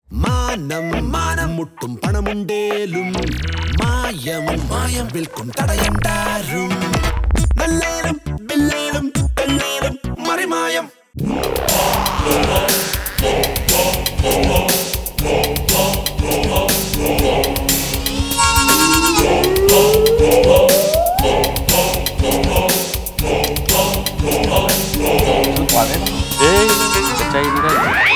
മാനം മാനം മുട്ടും പണമുണ്ടേലും മായം മായം വിൽക്കും തടയണ്ടാരും നല്ലേലും ബില്ലേലും പെണ്ണേലും മറിമായം ഏയ് ചൈനയുടെ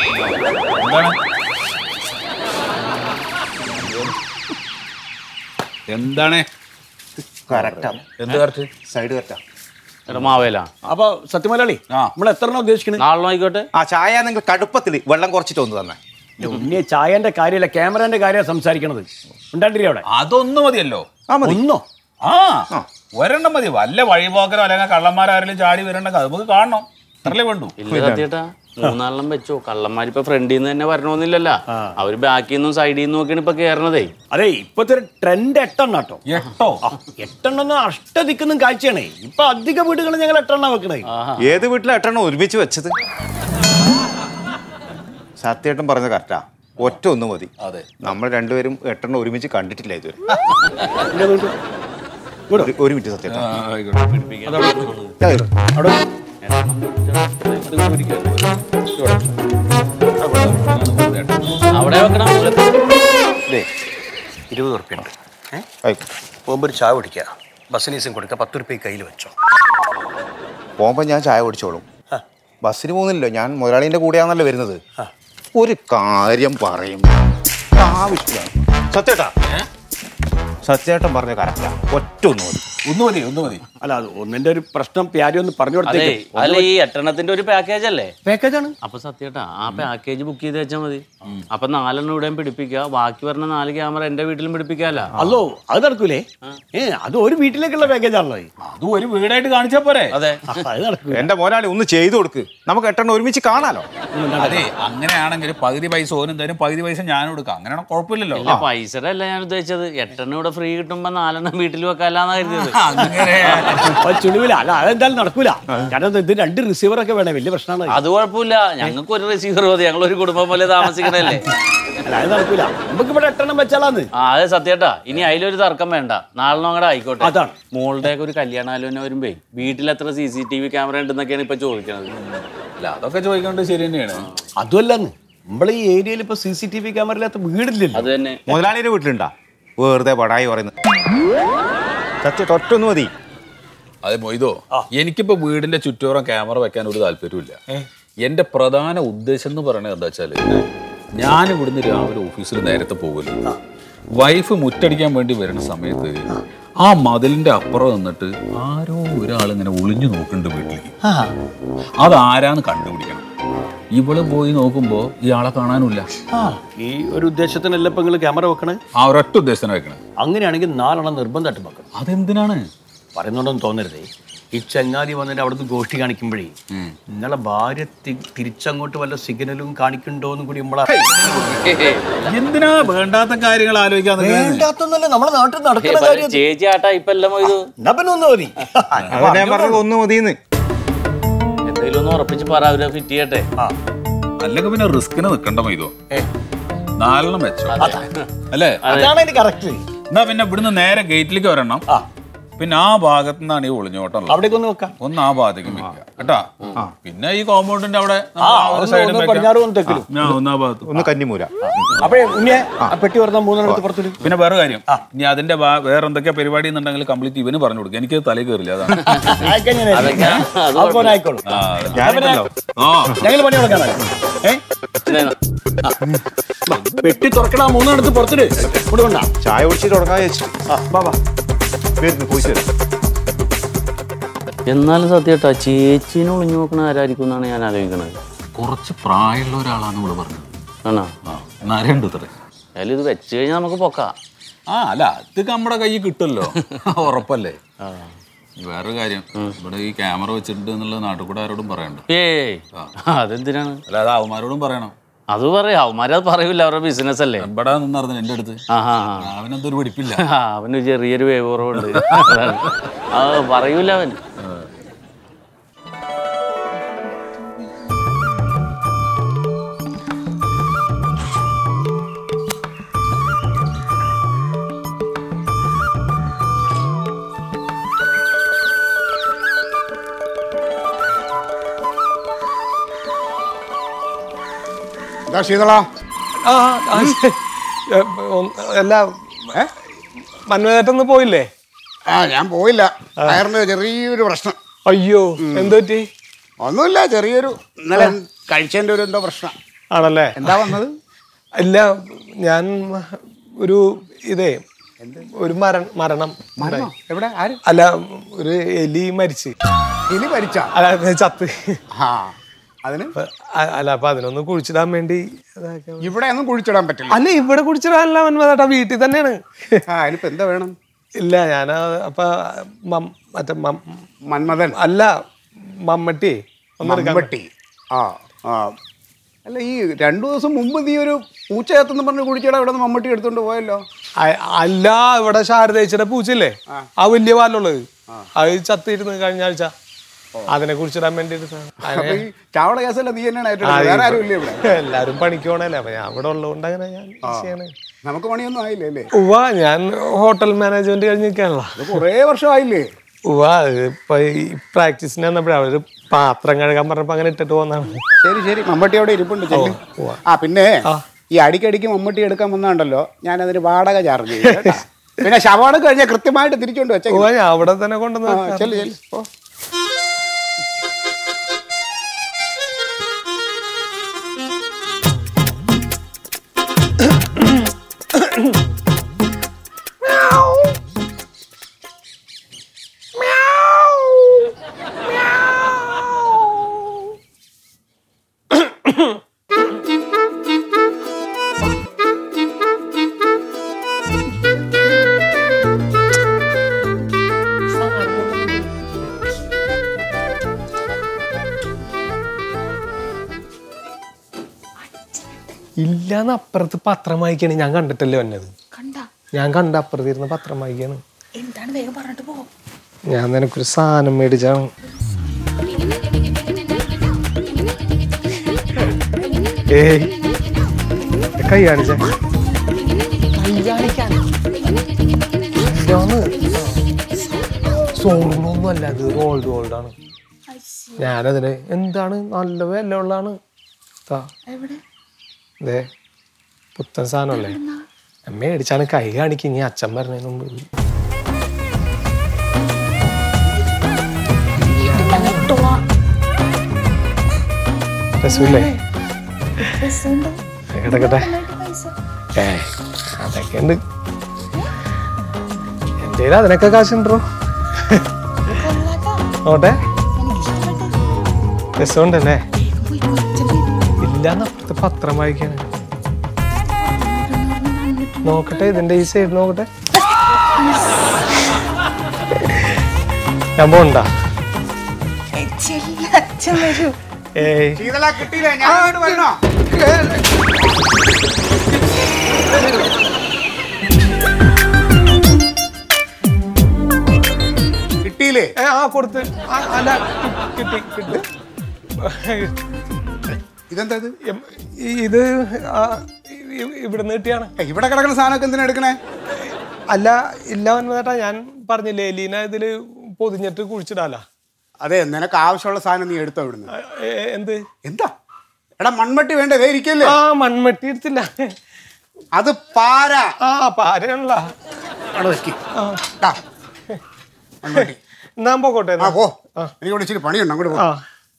എന്താണ് എന്താണ് കറക്റ്റാ എന്ത് കറക്റ്റ് സൈഡ് കറക്റ്റാ എടാ മാവേല അപ്പൊ സത്യമലയാളി ആ. നമ്മൾ എത്ര ഉദ്ദേശിക്കണേ നാളെ ആയിക്കോട്ടെ ആ ചായ നിങ്ങൾ കടുപ്പത്തിൽ വെള്ളം കുറച്ചിട്ട് ഒന്ന് തന്നെ ഉണ്ണിയെ ചായന്റെ കാര്യമല്ല ക്യാമറന്റെ കാര്യമാണ് സംസാരിക്കണത് ഉണ്ടാണ്ടിരി അവിടെ അതൊന്നും മതിയല്ലോ ആ മതി ഒന്നോ ആ ഒരെണ്ണം മതി വല്ല വഴിപോക്കരോ അല്ലെങ്കിൽ കള്ളന്മാരാരെങ്കിലും ചാടി വരണ്ടെങ്കിൽ അത് നമുക്ക് കാണണം അത്രല്ലേ വേണ്ടു ഇല്ല സത്യേട്ടാ മൂന്നാലെണ്ണം വെച്ചോ കള്ളന്മാരിപ്പോ ഫ്രണ്ടിൽ നിന്ന് തന്നെ വരണമെന്നില്ലല്ലോ അവര് ബാക്കിൽ നിന്നും സൈഡിൽ നിന്നും നോക്കിയാണ് ഇപ്പൊ കേറണതേ അതെ ഇപ്പത്തെ ഒരു ട്രെൻഡ് എട്ടെണ്ണ കേട്ടോ എട്ടോ എട്ടെണ്ണം അഷ്ടദിക്കുന്ന കാഴ്ചയാണേ ഇപ്പൊ അധിക വീടുകൾ ഞങ്ങൾ എട്ടെണ്ണ വെക്കണേ ഏത് വീട്ടിലെ എട്ടെണ്ണം ഒരുമിച്ച് വെച്ചത് സത്യേട്ടൻ പറഞ്ഞത് കറക്റ്റാ ഒറ്റ ഒന്ന് മതി അതെ നമ്മൾ രണ്ടുപേരും എട്ടെണ്ണം ഒരുമിച്ച് കണ്ടിട്ടില്ല ഇതുവരെ ഇല്ല, നോക്ക്. ഇവിടെ. ഒരു- ഒരു മിനിറ്റ് സത്യേട്ടൻ അവിടെ അവിടെ വെക്കണം ഇരുപത് ഉറുപ്പ്യുണ്ട് ആയിക്കോട്ടെ. പോകുമ്പോൾ ഒരു ചായ കുടിക്കുക ബസ്സിനീസും കൊടുക്കുക പത്ത് ഉറുപ്പ്യ കയ്യിൽ വെച്ചോ പോകുമ്പോ ഞാൻ ചായ കുടിച്ചോളും ബസ്സിന് പോകുന്നില്ലല്ലോ ഞാൻ മുതലാളിന്റെ കൂടെയാണല്ലോ വരുന്നത് ഒരു കാര്യം പറയും ആവശ്യമാണ് സത്യേട്ടാ സത്യേട്ടൻ പറഞ്ഞ കറക്റ്റാ ഒറ്റ ഒന്ന് മതി ഒന്ന് മതി ഒന്ന് മതി അല്ല അത് ഒന്നിന്റെ ഒരു പ്രശ്നം പ്യാരി ഒന്ന് പറഞ്ഞു അതെ കൊടുത്തേക്ക് അല്ല ഈ എട്ടെണ്ണത്തിന്റെ ഒരു പാക്കേജ് അല്ലേ പാക്കേജാണ് അപ്പൊ സത്യേട്ടാ ആ പാക്കേജ് ബുക്ക് ചെയ്ത് വെച്ചാൽ മതി അപ്പൊ നാലെണ്ണം ഇവിടെയും പിടിപ്പിക്കുക ബാക്കി പറഞ്ഞ നാല് ക്യാമറ എന്റെ വീട്ടിലും പിടിപ്പിക്കാല്ല അല്ലോ അത് നടക്കൂലേ ഏ അത് ഒരു വീട്ടിലേക്കുള്ള പാക്കേജാണല്ലോ ഇത്. അത് ഒരു വീടായിട്ട് കാണിച്ചാ പോരെ അതെ അത് നടക്കൂല എന്റെ മോനാളി ഒന്ന് ചെയ്തു കൊടുക്ക് നമുക്ക് എട്ടെണ്ണം ഒരുമിച്ച് കാണാലോ അതെ അങ്ങനെയാണെങ്കിൽ പകുതി പൈസ ഓനും തരും പകുതി പൈസ ഞാനും എടുക്കാം അങ്ങനെയാണെങ്കിൽ കുഴപ്പമില്ലല്ലോ ഇല്ല പൈസയുടെ അല്ല ഞാൻ ഉദ്ദേശിച്ചത് എട്ടെണ്ണം ഇവിടെ ഫ്രീ കിട്ടുമ്പോ നാലെണ്ണം വീട്ടിൽ വെക്കാല്ലാന്നാ കരുതിയത് അങ്ങനെ അത് ചുളിവില അല്ല അതെന്തായാലും നടക്കൂല കാരണം ഇത് രണ്ട് റിസീവർ ഒക്കെ വേണേ വലിയ പ്രശ്നമാണ് അത് കുഴപ്പമില്ല ഞങ്ങൾക്ക് ഒരു റിസീവർ മതി ഞങ്ങൾ ഒരു കുടുംബം പോലെ താമസിക്കണല്ലേ അല്ല അത് നടക്കൂല നമുക്ക് ഇവിടെ എട്ടെണ്ണം വെച്ചാലാന്ന് ആ അതെ സത്യേട്ടാ ഇനി അതിലൊരു തർക്കം വേണ്ട നാളെ അങ്ങടെ ആയിക്കോട്ടെ അതാണ്. മോളുടെ ഒക്കെ ഒരു കല്യാണാലോചന വരുമ്പേ വീട്ടിൽ എത്ര C C T V camera ഉണ്ടെന്നൊക്കെയാണ് ഇപ്പൊ ചോദിക്കണത് അല്ല അതൊക്കെ ചോദിക്കേണ്ടത് ശരി തന്നെയാണ് അതുമല്ലെന്ന് നമ്മളെ ഈ ഏരിയയിൽ ഇപ്പൊ C C T V camera ഇല്ലാത്ത വീടില്ലല്ലോ അത് തന്നെ മുതലാളിയുടെ വീട്ടിലുണ്ടാ വെറുതെ പടായി പറയുന്നത് സത്യം ഒറ്റ ഒന്ന് മതി അതെ മൊയ്തോ എനിക്കിപ്പോ വീടിന്റെ ചുറ്റോറം ക്യാമറ വെക്കാൻ ഒരു താല്പര്യമില്ല എന്റെ പ്രധാന ഉദ്ദേശം എന്ന് പറയുന്നത് എന്താ വെച്ചാല് ഞാൻ ഇവിടുന്ന് രാവിലെ ഓഫീസിൽ നേരത്തെ പോകുമല്ലോ വൈഫ് മുറ്റടിക്കാൻ വേണ്ടി വരുന്ന സമയത്ത് ആ മതിലിന്റെ അപ്പുറം നിന്നിട്ട് ആരോ ഒരാൾ ഇങ്ങനെ ഒളിഞ്ഞു നോക്കുന്നുണ്ട് വീട്ടിലേക്ക് അതാരാന്ന് കണ്ടുപിടിക്കണം ഇവള് പോയി നോക്കുമ്പോ ഇയാളെ കാണാനുമില്ല ആ ഈ ഒരു ഉദ്ദേശത്തിനല്ല ഇപ്പൊ നിങ്ങൾ ക്യാമറ വെക്കണേ ആ ഒരൊറ്റ ഉദ്ദേശത്തിന് വെക്കണം അങ്ങനെയാണെങ്കിൽ നാലെണ്ണം നിർബന്ധമായിട്ട് വെക്കണം അതെന്തിനാണ് പറയുന്നുണ്ടെന്ന് തോന്നരുതേ ഈ ചങ്ങാതി വന്നിട്ട് അവിടുന്ന് ഗോഷ്ടി കാണിക്കുമ്പോഴേ നിങ്ങളെ ഭാര്യ തി- തിരിച്ചങ്ങോട്ട് വല്ല സിഗ്നലും കാണിക്കണ്ടോ എന്നും കൂടി നമ്മളെ എന്തിനാ വേണ്ടാത്ത കാര്യങ്ങൾ ആലോചിക്കാൻ നിൽക്കുന്നത്? വേണ്ടാത്തൊന്നല്ല നമ്മളെ നാട്ടിൽ ഏയ് നടക്കുന്ന പക്ഷേ കാര്യം ചേച്ചി ആട്ടാ ഇപ്പൊ എല്ലാം ഇത് എന്നാ പിന്നെ ഒന്ന് മതി അത് ഞാൻ പറഞ്ഞത് ഒന്ന് മതിന്ന് എന്തെങ്കിലും ഒന്ന് ഉറപ്പിച്ച് പറ അവരെ ഫിറ്റ് ചെയ്യട്ടെ അല്ലെങ്കിൽ പിന്നെ റിസ്കിന് നിൽക്കണ്ട മൈതോ നാലെണ്ണം വെച്ചോ അല്ലേ അതാണ് എനിക്ക് കറക്റ്റ് എന്നാ പിന്നെ ഇവിടുന്ന് നേരെ ഗേറ്റിലേക്ക് വരണം പിന്നെ ആ ഭാഗത്തു നിന്നാണ് ഈ ഒളിഞ്ഞോട്ടം അവിടേക്ക് ഒന്ന് വെക്കാം ഒന്ന് ആ ഭാഗത്തേക്ക് വെക്കുക കേട്ടാ പിന്നെ ഈ കോമ്പൗണ്ടിന്റെ അവിടെ ആ, ആ ഒരു ഒന്ന് സൈഡിൽ ഒന്ന് പടിഞ്ഞാറും ഒന്ന് തെക്കിലും. ഞാൻ ഒന്ന് ആ ഭാഗത്ത് ഒന്ന് കന്നിമൂല അപ്പഴേ ഉണ്ണിയെ ആ പെട്ടി പറഞ്ഞ മൂന്നെണ്ണത്ത് പുറത്തൊരു പിന്നെ വേറെ കാര്യം ഇനി അതിന്റെ ഭാ- വേറെ എന്തൊക്കെയാ പരിപാടി എന്നുണ്ടെങ്കിൽ കംപ്ലീറ്റ് ഇവന് പറഞ്ഞു കൊടുക്കുക എനിക്ക് തലയിൽ കയറില്ല അതാണ് അതൊക്കെ അത് അപ്പൊ ആയിക്കോളും ആ, അതെ. ഞാനുണ്ടല്ലോ ആ ഞങ്ങൾ പണി കൊടുക്കാൻ ഏ പിന്നെ പെട്ടി തുറക്കണ മൂന്നെണ്ണത്ത് പുറത്തിട് ഇവിടെ കൊണ്ടാ ചായ കുടിച്ചിട്ട് തുടങ്ങാൻ വെച്ചിട്ട് ആ ബാബാ വരുന്നു പോയി ശരി എന്നാലും സത്യേട്ടാ ചേച്ചീനെ ഒളിഞ്ഞു നോക്കണ ആരായിരിക്കും എന്നാണ് ഞാൻ ആലോചിക്കണത് കുറച്ച് പ്രായമുള്ള ഒരാളാണ് ഇവിടെ പറഞ്ഞത് ആണോ ആ നരണ്ട് ഇത്ര ഏതായാലും ഇത് വെച്ച് കഴിഞ്ഞാൽ നമുക്ക് പൊക്കാം ആ അല്ല ഇത് നമ്മുടെ കയ്യിൽ കിട്ടുമല്ലോ ഉറപ്പല്ലേ വേറൊരു കാര്യം ഇവിടെ ഈ ക്യാമറ വെച്ചിട്ടുണ്ട് എന്നുള്ളത് നാട്ടിൽ കൂടെ ആരോടും പറയണ്ട ഏയ് അതെന്തിനാണ് അല്ല അത് അവന്മാരോടും പറയണം അത് പറയാം അവന്മാരത് പറയൂല അവരുടെ ബിസിനസ് അല്ലേ ഇവിടെ നിന്നറിഞ്ഞു എൻ്റെ അടുത്ത് ആ ആ അവനെന്തൊരു പിടിപ്പില്ല ആ അവന് ചെറിയൊരു വേവ് കുറവുണ്ട് അതാണ്. ആ പറയൂല അവൻ എന്താ ശീതള ആ ആ, ശരി. ഏ, ഒന്ന്- അല്ല ഏ? മന്മേട്ടൊന്ന് പോയില്ലേ ആ ഞാൻ പോയില്ല വയറിന് ചെറിയൊരു പ്രശ്നം അയ്യോ എന്ത് പറ്റി ഒന്നുമില്ല ചെറിയൊരു ഇന്നലെ കഴിച്ചതിന്റെ ഒരു എന്തോ പ്രശ്നം ആണല്ലേ എന്താ വന്നത് ഇല്ല ഞാൻ ഒരു ഇതേ ഒരു മരണം മരണം ഉണ്ടായി. എവിടെ ആര് അല്ല ഒരു എലി മരിച്ച് എലി മരിച്ച അല്ല ചത്ത് ആ അതിന് അപ്പൊ അ- അല്ല അപ്പൊ അതിനൊന്ന് കുഴിച്ചിടാൻ വേണ്ടി ഇതാക്കിയ- ഇവിടെ ഒന്നും കുഴിച്ചിടാൻ പറ്റില്ല അല്ല ഇവിടെ കുടിച്ചിടാനല്ല മന്മേട്ടാ വീട്ടിൽ തന്നെയാണ് ആ അതിനിപ്പോ എന്താ വേണം ഇല്ല ഞാൻ അപ്പൊ മം- മറ്റേ മം- മന്മഥൻ അല്ല മമ്മട്ടി ഒന്നെടുക്കാൻ മമ്പട്ടി ആ ആ അല്ല ഈ രണ്ടു ദിവസം മുമ്പ് നീ ഒരു പൂച്ചയത്തെന്ന് പറഞ്ഞ് കുടിച്ചടാ ഇവിടെ നിന്ന് മമ്മട്ടി എടുത്തോണ്ട് പോയല്ലോ അ- അല്ല ഇവിടെ ശാരദേച്ചിയുടെ പൂച്ചയില്ലേ ആ വലിയ പാലുള്ളത് അത് ചത്തിരുന്ന് കഴിഞ്ഞ ആഴ്ച അതിനെ കുറിച്ചിടാൻ വേണ്ടി എടുത്തതാണ്. അപ്പൊ അതിനെ- ഈ ചാവള കേസല്ല നീ തന്നെയാണ് ആ, ഏറ്റവും വേറെ ആരും ഇല്ല ഇവിടെ എല്ലാരും പണിക്ക് പോണല്ലേ അപ്പൊ ഞാൻ ഇവിടെ ഉള്ളതുകൊണ്ട് അങ്ങനെ ഞാൻ ചെയ്യണേ നമുക്ക് പണിയൊന്നും ആയില്ലേ അല്ലേ ഉവ്വ ഞാൻ ഹോട്ടൽ മാനേജ്മെന്റ് കഴിഞ്ഞ് നിൽക്കാണല്ലോ ഇത് കുറേ വർഷമായില്ലേ ഉവ്വ അത് ഇപ്പൊ ഈ പ്രാക്ടീസിന് വന്നപ്പോഴേ അവര് പാത്രം കഴുകാൻ പറഞ്ഞപ്പോ അങ്ങനെ ഇട്ടിട്ട് പോന്നാണ് ശരി ശരി മമ്മട്ടി അവിടെ ഇരിപ്പുണ്ട് ചെല്ലു ഉവ്വ. ആ പിന്നെ ആ. ഈ അടിക്കടിക്ക് മമ്മട്ടി എടുക്കാൻ വന്നാണ്ടല്ലോ ഞാൻ അതിന് വാടക ചാർജ് ചെയ്യും കേട്ടാ. പിന്നെ ശവാട് കഴിഞ്ഞാൽ കൃത്യമായിട്ട് തിരിച്ചുകൊണ്ട് വെച്ചേ ഉവ്വ ഞാൻ അവിടെ തന്നെ കൊണ്ടുവന്ന് വെക്കാം. ചെല്ലു ചെല്ലു ഓ ഇല്ലാന്ന് അപ്പുറത്ത് പത്രം വായിക്കാണ് ഞാൻ കണ്ടിട്ടല്ലേ വന്നത് കണ്ട ഞാൻ കണ്ട അപ്പുറത്തിരുന്ന് പത്രം വായിക്കാണ് എന്താണ് വേഗം പറഞ്ഞിട്ട് പോകും ഞാൻ നിനക്കൊരു സാധനം മേടിച്ചാണ് ഏയ് കൈ കാണിച്ച കൈ കാണിക്കാൻ ഇല്ലാന്ന് സോളൊന്നും അല്ല ഇത് റോൾഡ് ഗോൾഡ് ആണ് ഞാനതിന് എന്താണ് നല്ല വില ഉള്ളതാണ് താ എവിടെ ദേ പുത്തൻ സാധനമല്ലേ മേടിച്ചാണ് കൈ കാണിക്കും ഇനി അച്ഛൻ പറഞ്ഞതിന് മുമ്പ് രസമില്ലേ കിടക്കട്ടെ ഏ അതൊക്കെ ഉണ്ട് എൻ്റെ കയ്യിൽ അതിനൊക്കെ കാശുണ്ടോ നോട്ടെ രസമുണ്ടല്ലേ ഇല്ലാന്ന് അപ്പുറത്ത് പത്രം വായിക്കാണ് നോക്കട്ടെ ഇതിന്റെ ഈ സൈഡ് നോക്കട്ടെ ഞാൻ പോണ്ട അച്ഛൻ വരൂ ഏയ് ശീതള കിട്ടിയില്ലേ ഞാൻ അങ്ങോട്ട് വരണോ കിട്ടിയില്ലേ ഏ, ആ കൊടുത്ത് ആ, അല്ല കിട്ടി കിട്ടി ഇതെന്താ ഇത് എം, ഈ- ഇത് ആ, ഇ- ഇവിടുന്ന് കിട്ടിയാണ് ഏ, ഇവിടെ കിടക്കുന്ന സാധനമൊക്കെ എന്തിനാ എടുക്കണേ അല്ല ഇല്ല വന്നേട്ടാ ഞാൻ പറഞ്ഞില്ലേ എലീന ഇതില് പൊതിഞ്ഞിട്ട് കുഴിച്ചിടാല അതെ നിനക്ക് ആവശ്യമുള്ള സാധനം നീ എടുത്തോ ഇവിടുന്ന് എന്ത് എന്താ എടാ മൺമട്ടി വേണ്ടേ ദേ ഇരിക്കല്ലേ ആ മൺമട്ടി എടുത്തില്ല അത് പാര ആ പാരയാണല്ല അവിടെ വെക്ക്. ടാ. മൺമട്ടി എന്നാ പോകട്ടെ ആ പോ എനിക്ക് ഇവിടെ ഇച്ചിരി പണിയുണ്ട് അങ്ങോട്ട് പോ ആ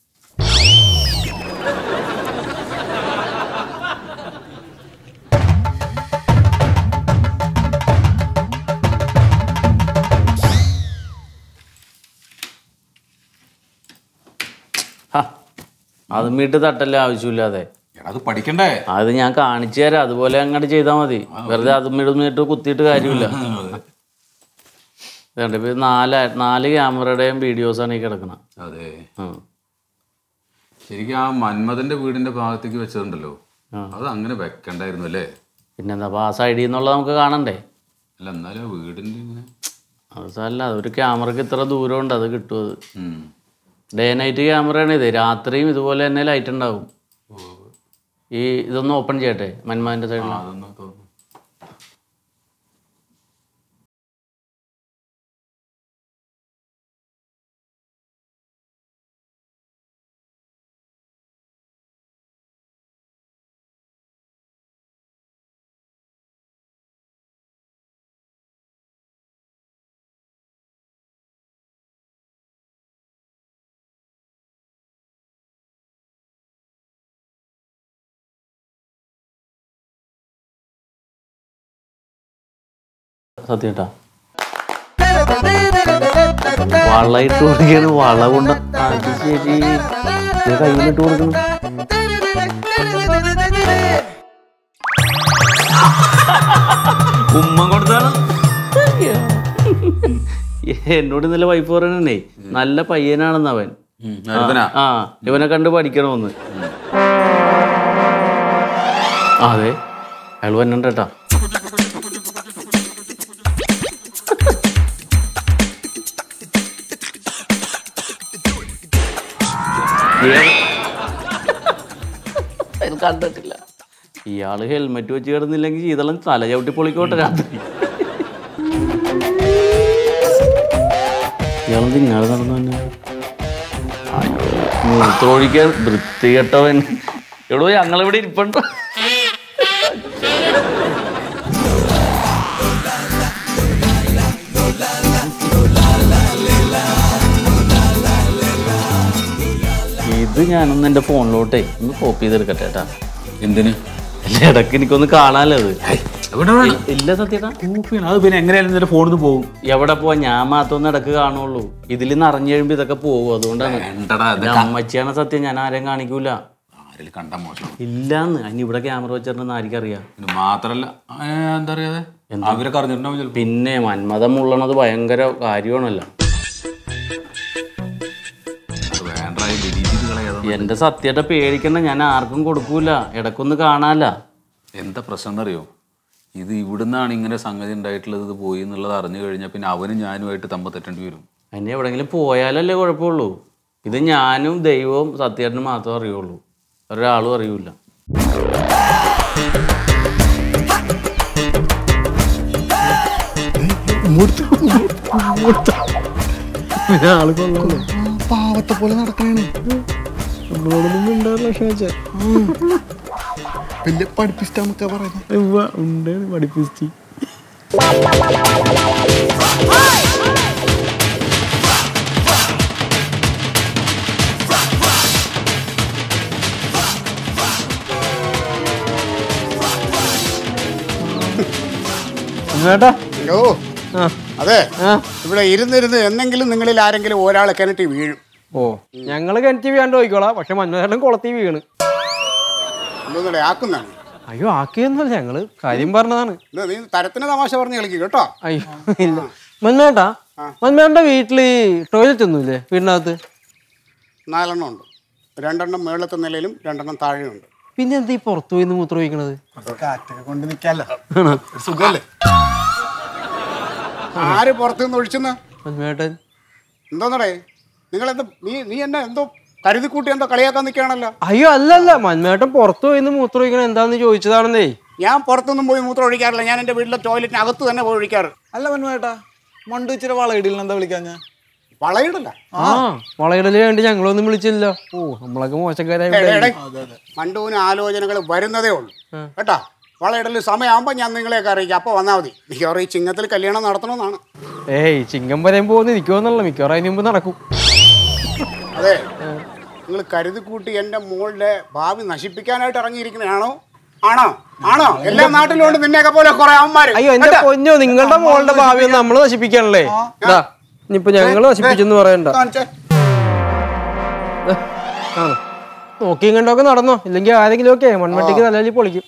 ഹ, അതും വീട്ടിൽ തട്ടല്ലേ ആവശ്യമില്ലാതെ എടാ, അത് പഠിക്കണ്ടേ അത് ഞാൻ കാണിച്ചു തരാം അതുപോലെ അങ്ങോട്ട് ചെയ്താൽ മതി വെറുതെ അതും ഇടുന്നിട്ട് കുത്തിയിട്ട് കാര്യമില്ല ഇതുണ്ട് ഇപ്പൊ ഇത് നാല് നാല് ക്യാമറയുടെയും വീഡിയോസാണ് ഈ കിടക്കുന്നത് അതെ ശരിക്കും ആ മന്മഥന്റെ വീടിന്റെ ഭാഗത്തേക്ക് വെച്ചതുണ്ടല്ലോ അത് അങ്ങനെ വെക്കണ്ടായിരുന്നു അല്ലേ പിന്നെന്താ അപ്പൊ ആ സൈഡിൽ നിന്നുള്ളത് നമുക്ക് കാണണ്ടേ അല്ല എന്നാലും ആ വീടിന്റെ ഇങ്ങനെ അത് സാരല്ല അതൊരു ക്യാമറക്ക് ഇത്ര ദൂരമുണ്ട് അത് കിട്ടും അത് ഉം. ഡേ നൈറ്റ് ക്യാമറയാണ് ഇത് രാത്രിയും ഇതുപോലെ തന്നെ ലൈറ്റ് ഉണ്ടാവും ഈ ഇതൊന്ന് ഓപ്പൺ ചെയ്യട്ടെ മന്മാന്റെ സൈഡിൽ അതൊന്ന് തോന്നുന്നു സത്യേട്ടാ വളയിട്ട് കൊടുക്കുകയാണ് വള കൊണ്ട് അത് ശരി ഇത് കയ്യിലിട്ട് കൊടുക്കണം ഉമ്മ കൊടുത്താണ് എന്നോട് ഇന്നലെ വൈഫ് പറയണേ നല്ല പയ്യനാണെന്ന് അവൻ ഒരുത്തനാ? ആ ഇവനെ കണ്ട് പഠിക്കണമെന്ന് അതെ അയാൾ വന്നിട്ടാ കണ്ടിട്ടില്ല ഇയാള് ഹെൽമെറ്റ് വെച്ച് കിടന്നില്ലെങ്കിൽ ശീതളം തല ചവിട്ടി പൊളിക്കോട്ടെ രാത്രി ഇയാളെന്ത് ഇങ്ങനെ നടന്നു തന്നെ മൂത്രമൊഴിക്കാൻ വൃത്തികെട്ടവൻ എടോ ഞങ്ങളിവിടെ ഇരിപ്പുണ്ടോ ഇത് ഞാനൊന്ന് എൻ്റെ ഫോണിലോട്ടേ ഒന്ന് കോപ്പി ചെയ്തെടുക്കട്ടെ ഏട്ടാ എന്തിന് അല്ല ഇടയ്ക്ക് എനിക്കൊന്ന് കാണാലോ അത് ഇ- ഇല്ല സത്യേട്ടാ അത് പിന്നെ എങ്ങനെയായാലും നിന്റെ ഫോണിൽ നിന്ന് പോകും എവിടെ പോവാ ഞാൻ മാത്രം ഇടക്ക് കാണുള്ളൂ ഇതിൽ നിറഞ്ഞു കഴിയുമ്പോ ഇതൊക്കെ പോകും അതുകൊണ്ടാണ് വേണ്ടടാ എൻ്റെ അമ്മച്ചിയാണ് സത്യം ഞാൻ ആരെയും കാണിക്കൂല ആരെങ്കിലും കണ്ട മോശം ഇല്ലാന്ന് അതിന് ഇവിടെ ക്യാമറ വെച്ചിട്ടുണ്ടെന്ന് ആർക്കറിയാം പിന്നെ മാത്രല്ല ആ, എന്താ അറിയാതെ അവരൊക്കെ അറിഞ്ഞിട്ടുണ്ടാവും ചിലപ്പോ പിന്നെ മന്മഥം മുള്ളണത് ഭയങ്കര കാര്യമാണല്ലോ അത് വേണ്ട ഡിലീറ്റ് ചെയ്ത് കളയാതെ എന്റെ സത്യത്തെ പേടിക്കണ്ട ഞാൻ ആർക്കും കൊടുക്കൂല ഇടക്കൊന്ന് കാണാല എന്താ പ്രശ്നം എന്നറിയോ ഇത് ഇവിടുന്നാണ് ഇങ്ങനെ സംഗതി ഉണ്ടായിട്ടുള്ളത് ഇത് പോയി എന്നുള്ളത് അറിഞ്ഞു കഴിഞ്ഞാൽ പിന്നെ അവനും ഞാനുമായിട്ട് തമ്പ തെറ്റേണ്ടി വരും അതിന് എവിടെങ്കിലും പോയാലല്ലേ കുഴപ്പമുള്ളൂ ഇത് ഞാനും ദൈവവും സത്യേട്ടനും മാത്രമേ അറിയുള്ളൂ ഒരാളും അറിയൂല പാവത്തെ പോലെ നടക്കണേ വലിയ പഠിപ്പിച്ചിട്ട് പറയുന്നത് പഠിപ്പിച്ചു ഓ അതെ ഇവിടെ ഇരുന്നിരുന്ന് എന്തെങ്കിലും നിങ്ങളിൽ ആരെങ്കിലും ഒരാൾ കിണറ്റി വീഴും ഓ ഞങ്ങള് കിണറ്റി വീഴാണ്ട് പോയിക്കോളാം പക്ഷെ മഞ്ഞേട്ടൻ കുളത്തി വീണ് എന്തോന്നടേ ആക്കുന്നതാണ് അയ്യോ ആക്കിയൊന്നുമല്ല ഞങ്ങള് കാര്യം പറഞ്ഞതാണ് ഇത് നീ തരത്തിന് തമാശ പറഞ്ഞ് കളിക്കും കേട്ടോ അയ്യോ ഇല്ല മന്മേട്ടാ മന്മേട്ടന്റെ വീട്ടില് ടോയ്ലറ്റ് ഒന്നുമില്ലേ വീടിനകത്ത് നാലെണ്ണം ഉണ്ട് രണ്ടെണ്ണം മേളത്തെ നിലയിലും രണ്ടെണ്ണം താഴെയുണ്ട് പിന്നെ എന്താ ഈ പുറത്തു പോയി മൂത്രം ഒഴിക്കണത് കാറ്റൊക്കെ കൊണ്ട് നിൽക്കാലോ സുഖല്ലേ ആര് പുറത്തുനിന്ന് ഒഴിച്ചെന്ന് മന്മേട്ടൻ എന്തോന്നടേ നിങ്ങളെന്താ നീ നീ എന്നെ എന്തോ കരുതി കൂട്ടി എന്തോ കളിയാക്കാൻ നിൽക്കുകയാണല്ലോ അയ്യോ അല്ലല്ല മന്മേട്ടൻ പുറത്തു പോയി മൂത്രം ഒഴിക്കണ എന്താന്ന് ചോദിച്ചതാണെന്നേ ഞാൻ പുറത്തൊന്നും പോയി മൂത്രം ഒഴിക്കാറില്ല ഞാൻ എൻ്റെ വീട്ടിലെ ടോയ്ലറ്റിന് അകത്ത് തന്നെ പോയി ഒഴിക്കാറ് അല്ല മന്മേട്ടാ മണ്ടു ഇച്ചിരി വളയിടില്ല എന്താ വിളിക്കാൻ ഞാൻ വളയിടല്ല ആ വളയിടല് വേണ്ടി ഞങ്ങളൊന്നും വിളിച്ചില്ല ഓ നമ്മളൊക്കെ മോശക്കാരായി മണ്ടൂന് ആലോചനകൾ വരുന്നതേ ഉള്ളൂ കേട്ടാ വളയിടല് സമയമാകുമ്പോൾ ഞാൻ നിങ്ങളെയൊക്കെ അറിയിക്കാം അപ്പോൾ വന്നാൽ മതി മിക്കവാറും ഈ ചിങ്ങത്തിൽ കല്യാണം നടത്തണമെന്നാണ് ഏയ് ചിങ്ങം വരെയും പോകുന്ന ഇരിക്കുമെന്നുള്ള മിക്കവാറും അതിന് മുമ്പ് നടക്കും അതെ നിങ്ങൾ കരുതി കൂട്ടി എൻ്റെ മോളുടെ ഭാവി നശിപ്പിക്കാനായിട്ട് ഇറങ്ങിയിരിക്കുന്നതാണോ ആണോ ആണോ എല്ലാ നാട്ടിലും ഉണ്ട് നിന്നെയൊക്കെ പോലെ കുറെ അവന്മാര് അയ്യോ എന്റെ പൊന്നോ നിങ്ങളുടെ മോളുടെ ഭാവി ഒന്ന് നമ്മള് നശിപ്പിക്കാനല്ലേ ഇതാ ഇനിയിപ്പൊ ഞങ്ങള് നശിപ്പിച്ചെന്ന് പറയണ്ട കാണിച്ചേ. ദാ, കാണു നോക്കിയും കണ്ടൊക്കെ നടന്നോ ഇല്ലെങ്കിൽ ആരെങ്കിലും ഒക്കെ മൺവട്ടിക്ക് തലയിൽ പൊളിക്കും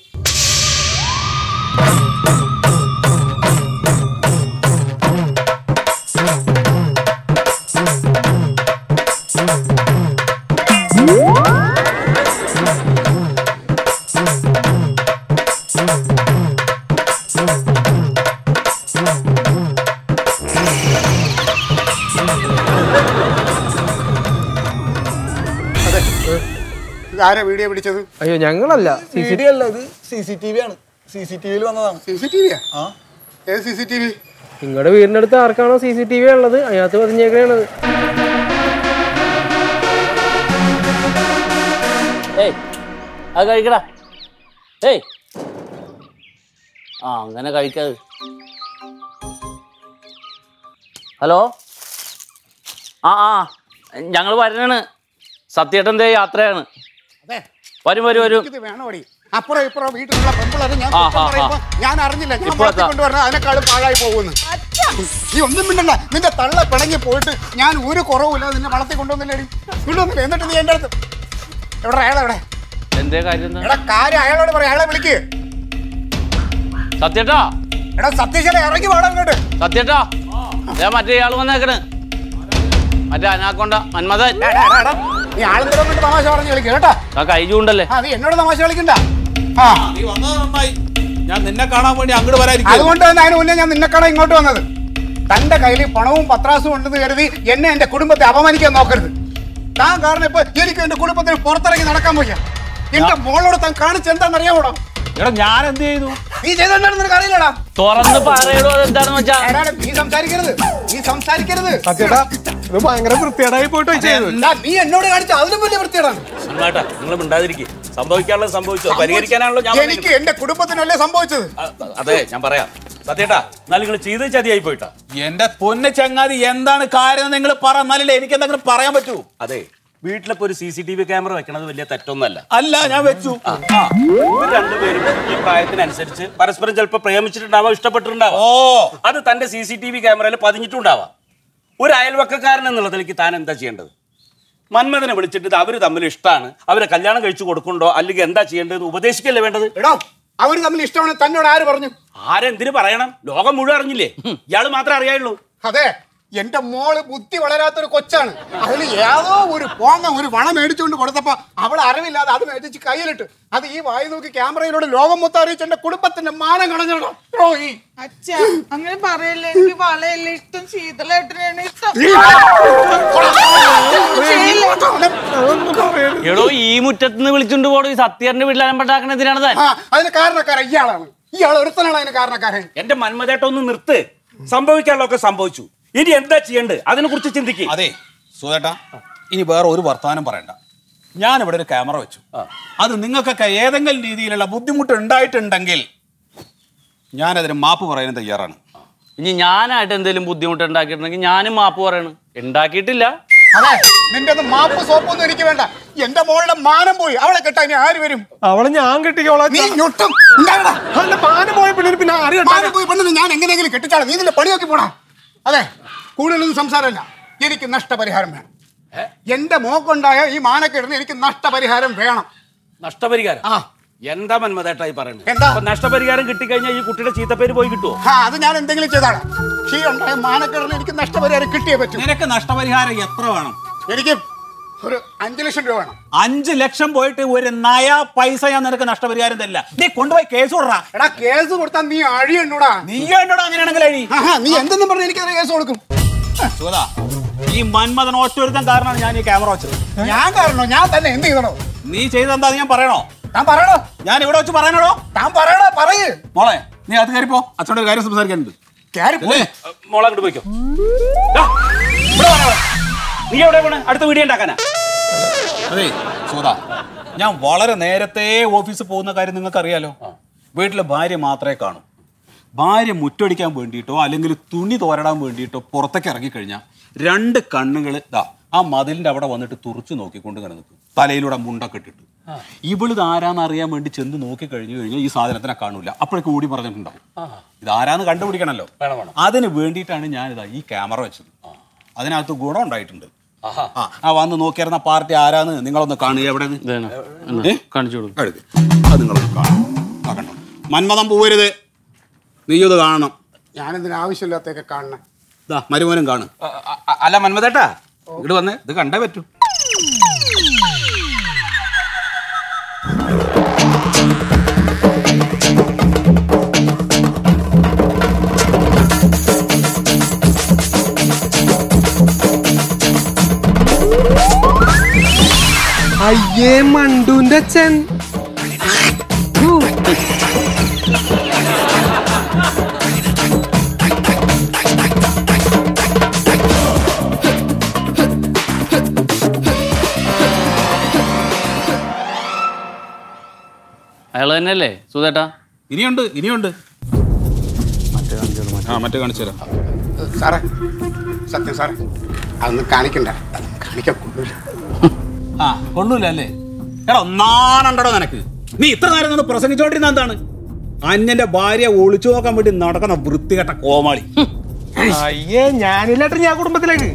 ഇതാരാ വീഡിയോ പിടിച്ചത് അയ്യോ ഞങ്ങളല്ല വീഡിയോ അല്ല ഇത് സി സി ടി വി ആണ് സി സി ടി വിയിൽ വന്നതാണ് സി സി ടി വിയാ ഏത് സി സി ടി വി നിങ്ങളുടെ വീടിന്റെ അടുത്ത് ആർക്കാണോ സി സി ടി വി ഉള്ളത് അതിനകത്ത് പതിഞ്ഞേക്കണത് ഏയ് അത് കഴിക്കടാ ഏയ് ആ അങ്ങനെ കഴിക്കാത് ഹലോ ആ ആ ഞങ്ങൾ വരണാണ് സത്യേട്ടൻ്റെ യാത്രയാണ് അതെ വരും വരും വരും ഇത് വേണോടി അപ്പുറം ഇപ്പുറം വീട്ടിലുള്ള പെമ്പിളരെ ഞാൻ ആ, കുറ്റം ആ, പറയുമ്പോ ഞാൻ അറിഞ്ഞില്ല ഞാൻ ഇപ്പൊ വളർത്തി അതാ. കൊണ്ടുവരണം അതിനേക്കാളും പാഴായി പോകുന്നു നീ ഒന്നും മിണ്ടണ്ട നിന്റെ തള്ള പിണങ്ങി പോയിട്ട് ഞാൻ ഒരു കുറവുമില്ല നിന്നെ വളർത്തി കൊണ്ടുവന്നില്ലേടി കൊണ്ടുവന്നില്ല എന്നിട്ട് നീ എന്റെ അടുത്ത് എവിടെ അയാളെ എവിടെ എന്തേ കാര്യം എന്താ എടാ കാര്യം അയാളോട് പറയാം അയാളെ വിളിക്ക് സത്യേട്ടാ എടാ സത്യശാല ഇറങ്ങി പാടാൻ അങ്ങോട്ട് സത്യേട്ടാ ഞാൻ മറ്റേ ഇയാൾ വന്നേക്കണ് മറ്റേ അനാക്കൊണ്ട മന്മഥൻ എടാ, എടാ, എടാ. നീ ആളെന്തരം കൊണ്ട് തമാശ പറഞ്ഞു കളിക്കുക കേട്ടാ ആ കൈ ചൂണ്ടല്ലേ ആ നീ എന്നോട് തമാശ കളിക്കണ്ട ആ നീ വന്നത് നന്നായി ഞാൻ നിന്നെ കാണാൻ വേണ്ടി അങ്ങോട്ട് വരാതിരിക്കും അതുകൊണ്ട് തന്നെ അതിന് മുന്നേ ഞാൻ നിന്നെക്കാണാൻ ഇങ്ങോട്ട് വന്നത് തന്റെ കയ്യിൽ പണവും പത്രാസും ഉണ്ടെന്ന് കരുതി എന്നെ എന്റെ കുടുംബത്തെ അപമാനിക്കാൻ നോക്കരുത് താൻ കാരണം ഇപ്പൊ എനിക്ക് എന്റെ കുടുംബത്തിന് പുറത്തിറങ്ങി നടക്കാൻ വയ്യ എന്റെ മോളോട് താൻ കാണിച്ച് എന്താണെന്നറിയാമോടോ എടാ ഞാൻ എന്ത് ചെയ്തു നീ ചെയ്തെന്താണെന്ന് നിനക്ക് അറിയില്ലടാ തുറന്ന് പറയടോ അതെന്താണെന്ന് വെച്ചാ എടാ, നീ സംസാരിക്കരുത് നീ സംസാരിക്കരുത് സത്യേട്ടാ ഇത് ഭയങ്കര വൃത്തികേടായി പോയിട്ടോ ഈ ചെയ്തത് എന്താ നീ എന്നോട് കാണിച്ച അതിലും വലിയ വൃത്തിയാണ് അണ്ണാട്ടാ നിങ്ങൾ മിണ്ടാതിരിക്കും സംഭവിക്കാനുള്ളത് സംഭവിച്ചു പരിഹരിക്കാനാണല്ലോ ഞാൻ എനിക്ക് എന്റെ കുടുംബത്തിനല്ലേ സംഭവിച്ചത് അ- അതെ ഞാൻ പറയാം സത്യേട്ടാ എന്നാൽ നിങ്ങൾ ചെയ്ത് ചതിയായി പോയിട്ടാ എന്റെ പൊന്ന ചങ്ങാതി എന്താണ് കാര്യം നിങ്ങൾ പറ എന്നാലല്ലേ എനിക്ക് എന്തെങ്കിലും പറയാൻ പറ്റൂ അതെ വീട്ടിലിപ്പോ ഒരു C C T V camera വെക്കണത് വലിയ തെറ്റൊന്നല്ല അല്ല ഞാൻ വെച്ചു ആ. ഇവർ രണ്ടുപേരും ഈ പ്രായത്തിനനുസരിച്ച് പരസ്പരം ചിലപ്പോൾ പ്രേമിച്ചിട്ടുണ്ടാവാം ഇഷ്ടപ്പെട്ടിട്ടുണ്ടാവാം ഓ അത് തന്റെ സി സി ടി വി ക്യാമറയിൽ പതിഞ്ഞിട്ടുണ്ടാവാം ഒരു അയൽവക്കക്കാരൻ എന്നുള്ളതിലേക്ക് താൻ എന്താ ചെയ്യേണ്ടത് മന്മഥനെ വിളിച്ചിട്ട് ഇത് അവര് തമ്മിൽ ഇഷ്ടമാണ് അവരെ കല്യാണം കഴിച്ചു കൊടുക്കണ്ടോ അല്ലെങ്കിൽ എന്താ ചെയ്യേണ്ടത് ഉപദേശിക്കല്ലേ വേണ്ടത് എടോ അവര് തമ്മിൽ ഇഷ്ടമാണ് തന്നോട് ആര് പറഞ്ഞു ആരെന്തിനു പറയണം ലോകം മുഴുവൻ അറിഞ്ഞില്ലേ ഇയാൾ മാത്രമേ അറിയാവുള്ളൂ അതെ എന്റെ മോള് ബുദ്ധി വളരാത്തൊരു കൊച്ചാണ് അതിൽ ഏതോ ഒരു പോങ്ങ ഒരു വണ മേടിച്ചുകൊണ്ട് കൊടുത്തപ്പോ അവൾ അറിവില്ലാതെ അത് മേടിച്ച് കയ്യിലിട്ട് അത് ഈ വായി നോക്കി ക്യാമറയിലൂടെ ലോകം മൊത്തം അറിയിച്ച് എന്റെ കുടുംബത്തിന്റെ മാനം കളഞ്ഞോ ദ്രോഹി അച്ഛ അങ്ങനെ പറയല്ലേ എനിക്ക് വളയല്ല ഇഷ്ടം ശീതളേട്ടനാണ് ഇഷ്ടം എടോ ഈ മുറ്റത്ത് നിന്ന് വിളിച്ചുകൊണ്ട് പോടോ ഈ സത്യേറിന്റെ വീട്ടിൽ അലമ്പട്ടാക്കണ എന്തിനാണ് താൻ ആ അതിന് കാരണക്കാരൻ ഇയാളാണ് ഇയാൾ ഒരുത്തനാണ് അതിന് കാരണക്കാരൻ എന്റെ മന്മതേട്ട ഒന്ന് നിർത്ത് സംഭവിക്കാനുള്ളതൊക്കെ സംഭവിച്ചു ഇനി എന്താ ചെയ്യേണ്ടത് അതിനെ കുറിച്ച് ചിന്തിക്കുക അതെ സുധേട്ടാ ഇനി വേറെ ഒരു വർത്തമാനം പറയണ്ട ഞാൻ ഇവിടെ ഒരു ക്യാമറ വെച്ചു അത് നിങ്ങൾക്കൊക്കെ ഏതെങ്കിലും രീതിയിലുള്ള ബുദ്ധിമുട്ട് ഉണ്ടായിട്ടുണ്ടെങ്കിൽ ഞാനതിന് മാപ്പ് പറയാൻ തയ്യാറാണ് ഇനി ഞാനായിട്ട് എന്തെങ്കിലും ബുദ്ധിമുട്ട് ഉണ്ടാക്കിയിട്ടുണ്ടെങ്കിൽ ഞാനും മാപ്പ് പറയണ് ഉണ്ടാക്കിയിട്ടില്ല അതെ നിന്റെ ഒന്നും മാപ്പ് സോപ്പൊന്നും എനിക്ക് വേണ്ട എന്റെ മോളുടെ മാനം പോയി അവളെ കെട്ടാൻ ഇനി ആര് വരും അവളെ ഞാൻ കെട്ടിക്കോളാം നീ ഞൊട്ടും ഉണ്ടാകടാ. അല്ല പാന പോയ പിള്ളേർ പിന്നെ ആര് കെട്ടാനാ? മാനം പോയി പെണ്ണിന് ഞാൻ എങ്ങനെയെങ്കിലും കെട്ടിച്ചാളെ നീ നിന്റെ പണി നോക്കി പോടാ അതെ കൂടുതലൊന്നും സംസാരമില്ല എനിക്ക് നഷ്ടപരിഹാരം വേണം എന്റെ മോക്കുണ്ടായ ഈ മാനക്കേടിന് എനിക്ക് നഷ്ടപരിഹാരം വേണം നഷ്ടപരിഹാരം ആ എന്താ മന്മതേട്ടായി പറയുന്നത് എന്താ? അപ്പൊ നഷ്ടപരിഹാരം കിട്ടിക്കഴിഞ്ഞാൽ ഈ കുട്ടിയുടെ ചീത്തപ്പേര് പോയി കിട്ടുമോ ആ അത് ഞാൻ എന്തെങ്കിലും ചെയ്താണ് ഷീ ഉണ്ടായ മാനക്കേടിന് എനിക്ക് നഷ്ടപരിഹാരം കിട്ടിയേ പറ്റൂ നിനക്ക് നഷ്ടപരിഹാരം എത്ര വേണം എനിക്ക് ഒരു അഞ്ചു ലക്ഷം രൂപ വേണം അഞ്ച് ലക്ഷം പോയിട്ട് ഒരു നയ പൈസ ഞാൻ നിനക്ക് നഷ്ടപരിഹാരം തരില്ല നീ കൊണ്ടുപോയി കേസ് കൊടുറാ എടാ കേസ് കൊടുത്താൽ നീ അഴിയണ്ടൂടാ നീ എന്നോട് അങ്ങനെയാണെങ്കിൽ അഴി ആഹാ നീ എന്തെന്നും പറഞ്ഞ് എനിക്ക് കേസ് കൊടുക്കും സുഗത ഈ മന്മഥൻ ഒറ്റൊരുത്തൻ കാരണമാണ് ഞാൻ ഈ ക്യാമറ വെച്ചത് ഞാൻ കാരണോ ഞാൻ തന്നെ എന്ത് ചെയ്തണോ നീ ചെയ്തെന്താ ഞാൻ പറയണോ താൻ പറയണോ ഞാൻ ഇവിടെ വെച്ച് പറയാനോടോ താൻ പറയണോ പറയ് മോളെ നീ അത് കയറിപ്പോ അച്ഛനോട് ഒരു കാര്യം സംസാരിക്കാനുണ്ട് കേറി പോയി അല്ലേ മോളെ അങ്ങോട്ട് പോയിക്കോ ദാ, ഇവിടെ വാ, ഇവിടെ. നീ എവിടെ പോണേ അടുത്ത വീഡിയോ ഉണ്ടാക്കാനാ അതെ സുഗത ഞാൻ വളരെ നേരത്തെ ഓഫീസിൽ പോകുന്ന കാര്യം നിങ്ങൾക്ക് അറിയാലോ വീട്ടിലെ ഭാര്യ മാത്രമേ കാണൂ ഭാര്യ മുറ്റടിക്കാൻ വേണ്ടിയിട്ടോ അല്ലെങ്കിൽ തുണി തോരടാൻ വേണ്ടിയിട്ടോ പുറത്തേക്ക് ഇറങ്ങിക്കഴിഞ്ഞാൽ രണ്ട് കണ്ണുകൾ ഇതാ ആ മതിലിന്റെ അവിടെ വന്നിട്ട് തുറച്ചു നോക്കിക്കൊണ്ട് ഇങ്ങനെ നിൽക്കും തലയിലൂടെ മുണ്ടൊക്കെ ഇട്ടിട്ട് ഇവളിത് ആരാന്ന് അറിയാൻ വേണ്ടി ചെന്ന് നോക്കി കഴിഞ്ഞു കഴിഞ്ഞാൽ ഈ സാധനത്തിനെ കാണൂല അപ്പോഴേക്ക് ഓടി പറഞ്ഞിട്ടുണ്ടാവും ഇത് ആരാന്ന് കണ്ടുപിടിക്കണല്ലോ അതിന് വേണ്ടിയിട്ടാണ് ഞാനിതാ ഈ ക്യാമറ വെച്ചത് അതിനകത്ത് ഗുണം ഉണ്ടായിട്ടുണ്ട് ആ ആ വന്ന് നോക്കിയിരുന്ന പാർട്ടി ആരാന്ന് നിങ്ങളൊന്ന് കാണുക എവിടെ ഇതാണ്. എന്നാ, കാണിച്ചു കൊടുക്കും എടുക്ക് അത് നിങ്ങളൊന്ന് കാണും ആ കണ്ടോ മന്മഥം പോവരുത് നീ ഇത് കാണണം ഞാനെന്തിനു ആവശ്യമില്ലാത്തൊക്കെ കാണണേ ഇതാ മരുമോനും കാണും അല്ല മന്മഥേട്ടാ ഇങ്ങോട്ട് വന്നേ ഇത് കണ്ടേ പറ്റൂ അയ്യേ മണ്ടുന്റെ അച്ഛൻ അയാൾ തന്നെയല്ലേ സുധേട്ടാ ഇനിയുണ്ട് ഇനിയുണ്ട് ആ മറ്റേ കാണിച്ചു തരാം സാറേ സത്യം സാറേ അതൊന്നും കാണിക്കണ്ട അതൊന്നും കാണിക്കാൻ കൊള്ളൂല ആ കൊള്ളൂല അല്ലേ എടാ ഒന്നാണുണ്ടോ നിനക്ക് നീ ഇത്ര നേരം നിന്ന് പ്രസംഗിച്ചോണ്ടിരുന്ന എന്താണ് അന്യന്റെ ഭാര്യ ഒളിച്ചു നോക്കാൻ വേണ്ടി നടക്കുന്ന വൃത്തികെട്ട കോമാളി അയ്യേ ഞാനില്ലാട്ട് ഞാൻ കുടുംബത്തിലേക്ക്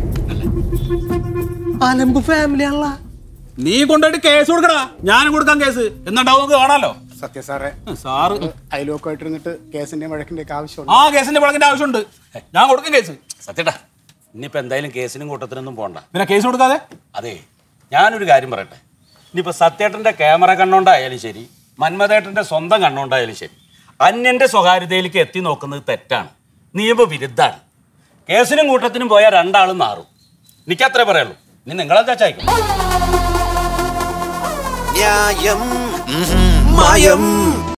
അലമ്പ് ഫാമിലി ആണല്ലോ നീ കൊണ്ടുപോയിട്ട് കേസ് കൊടുക്കടാ ഞാനും കൊടുക്കാം കേസ് എന്നുണ്ടാവും നമുക്ക് കാണാലോ സത്യ സാറേ സാറ് അയൽവക്കമായിട്ടിരുന്നിട്ട് കേസിന്റെ വഴക്കിന്റെ ഒക്കെ ആവശ്യമുണ്ട് ആ കേസിന്റെ വിളക്കിന്റെ ആവശ്യമുണ്ട് ഞാൻ കൊടുക്കും കേസ് സത്യട്ടാ ഇനിയിപ്പോ എന്തായാലും കേസിനും കൂട്ടത്തിനൊന്നും പോണ്ട പിന്നെ കേസ് കൊടുക്കാതെ അതെ ഞാനൊരു കാര്യം പറയട്ടെ ഇനിയിപ്പോ സത്യേട്ടന്റെ ക്യാമറ കണ്ണോണ്ടായാലും ശരി മന്മതേട്ടന്റെ സ്വന്തം കണ്ണോണ്ടായാലും ശരി അന്യന്റെ സ്വകാര്യതയിലേക്ക് എത്തി നോക്കുന്നത് തെറ്റാണ് നിയമവിരുദ്ധാണ് കേസിനും കൂട്ടത്തിനും പോയാൽ രണ്ടാളും മാറും എനിക്കത്രേ പറയുള്ളൂ ഇനി നിങ്ങളെന്താ ചായ്ക്കും ന്യായം മായം